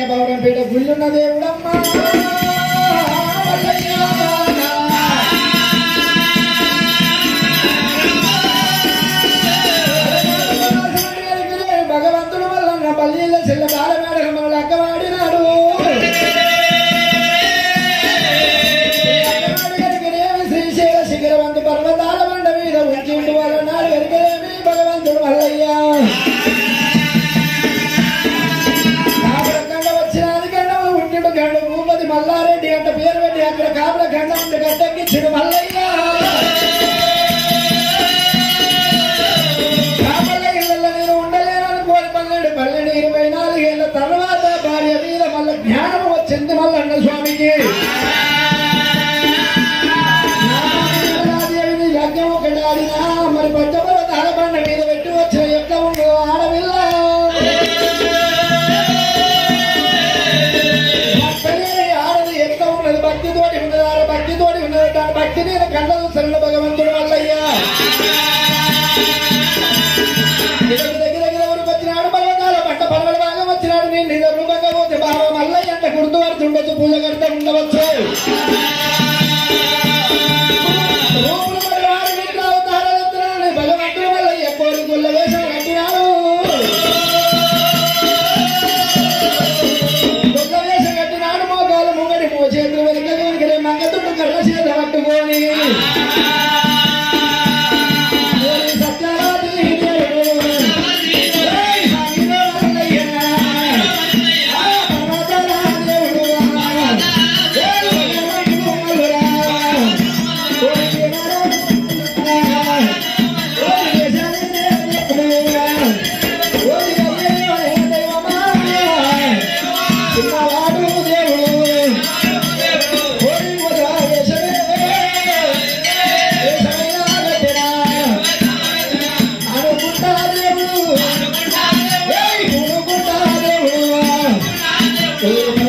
పౌరంపేట గుళ్ళున్న దేవుడమ్మా భగవంతుడు వల్ల పల్లీల చెల్ల బాలమేడ మనల్ని అక్కవాడినాడు శ్రీశైల శిఖరవంతు పర్వతాల బండ మీద ఉంచిండు వాళ్ళ నాడు గరికలేమి భగవంతుడు మల్లయ్యా కాపుల వచ్చినది గండం ఉంటుడు గండు భూపతి మల్లారెడ్డి అంట పేరు పెట్టి అక్కడ కాపుల గండం ఉండి గడ్డెక్కించుడు మల్లయ్యా కాపుల ఇళ్ళల్లో నేను ఉండలేనని కోరి పన్నెండు పన్నెండు ఇరవై నాలుగేళ్ల తర్వాత భార్య మీద మళ్ళీ జ్ఞానం వచ్చింది మల్లన్న స్వామికి నారాయణదేవిని యజ్ఞం ఒకటి ఆడినా మరి పంచమల తాళబండ మీద పెట్టి వచ్చిన ఎట్లా ఉండు ఆడపిల్ల భక్తులే ఆడది ఎట్లా ఉన్నది భక్తితోటి ఉన్నది ఆడ భక్తితోటి ఉన్నది దాని భక్తి నేను కళ్ళ చూసిన భగవంతుడు వల్లయ్యా దగ్గర దగ్గర దగ్గర ఊరికి వచ్చినాడు పర్వతాల పంట పర్వత భాగం వచ్చినాడు నేను నిజ రూపంగా పోతే బాబా మల్లయ్య అంటే గుర్తు పడుతుండొచ్చు పూజ కడతా ఉండవచ్చు రూపులు మరి వారి నిద్ర అవతారాలెత్తినాడు. భగవంతుడు మల్లయ్య కోరికల వేషం కట్టినాడు గొల్ల వేషం కట్టినాడు మోకాలు ముంగడి మో చేతులు వెనుక వెనుకలే మంగతుడు కళ్ళ చేత పట్టుకొని ఓరి సత్యవాది దేవుడు. ఏయ్ సాగిన మల్లయ్య. ఆ పర్వతాల దేవుడు. ఏయ్ ఎర్రటి మల్లురా. ఓరి ఎర్రటి ఓరి దేశాన్ని దేవుడు. ఓరి అయ్యయ్య దైవమా. చిన్నవాడు దేవుడు ఓరి మొదల వేషమే వేషమైనా గడ్డెనా. అనుకుంటా దేవుడు ఏయ్ అనుకుంటా దేవుడు ఓ